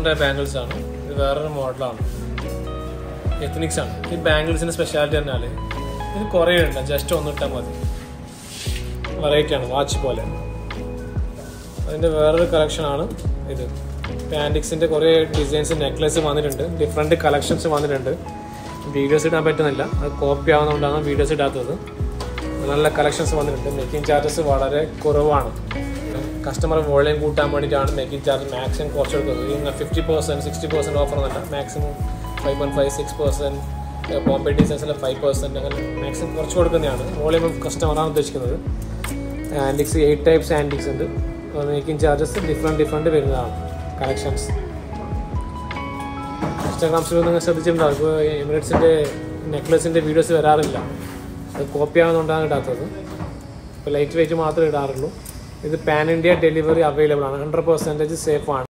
കസ്റ്റമറിൻ്റെ bangles ആണ് ഇത് വേറൊരു മോഡലാണ് എത്നിക്സ് ആണ് ഈ ബാംഗിൾസിൻ്റെ സ്പെഷ്യാലിറ്റി പറഞ്ഞാൽ ഇത് കുറേ ഉണ്ട് ജസ്റ്റ് ഒന്നിട്ടാൽ മതി വെറൈറ്റി ആണ് വാച്ച് പോലെ അതിൻ്റെ വേറൊരു കളക്ഷനാണ് ഇത് പാൻഡിക്സിൻ്റെ കുറേ ഡിസൈൻസ് നെക്ലസ് വന്നിട്ടുണ്ട് ഡിഫറെൻറ്റ് കളക്ഷൻസ് വന്നിട്ടുണ്ട് വീഡിയോസ് ഇടാൻ പറ്റുന്നില്ല അത് കോപ്പി ആവുന്നതുകൊണ്ടാണ് വീഡിയോസ് ഇടാത്തത് നല്ല കളക്ഷൻസ് വന്നിട്ടുണ്ട് മേക്കിംഗ് ചാർജസ് വളരെ കുറവാണ് കസ്റ്റമർ വോളിയം കൂട്ടാൻ വേണ്ടിയിട്ടാണ് മേക്കിംഗ് ചാർജ് മാക്സിമം കുറച്ച് കൊടുക്കുന്നത് ഇങ്ങനെ fifty percent sixty percent offer എന്നല്ല maximum five point five six percent Bombay ഡിസൈൻസിൽ ഫൈവ് പെർസെൻറ്റ് അങ്ങനെ മാക്സിമം കുറച്ച് കൊടുക്കുന്നതാണ് വോളിയം ഓഫ് കസ്റ്റമറാണ് ഉദ്ദേശിക്കുന്നത് ആൻറ്റിക്സ് എയ്റ്റ് ടൈപ്സ് ആൻറ്റിക്സ് ഉണ്ട് മേക്കിംഗ് ചാർജസ് ഡിഫറെൻറ്റ് ഡിഫറെൻറ്റ് വരുന്നതാണ് കളക്ഷൻസ് ഇൻസ്റ്റാഗ്രാംസിൽ നിങ്ങൾ ശ്രദ്ധിച്ചിട്ടുണ്ടാവും ഇപ്പോൾ എമിറേറ്റ്സിൻ്റെ നെക്ലസിൻ്റെ വീഡിയോസ് വരാറില്ല അത് കോപ്പി ആവുന്നതുകൊണ്ടാണ് ഇടാത്തത് ഇപ്പോൾ ലൈറ്റ് വെയിറ്റ് മാത്രമേ ഇടാറുള്ളൂ ഇത് പാൻ ഇന്ത്യ ഡെലിവറി അവൈലബിൾ ആണ് ഹൺഡ്രഡ് പെർസെൻറ്റേജ് സേഫ് ആണ്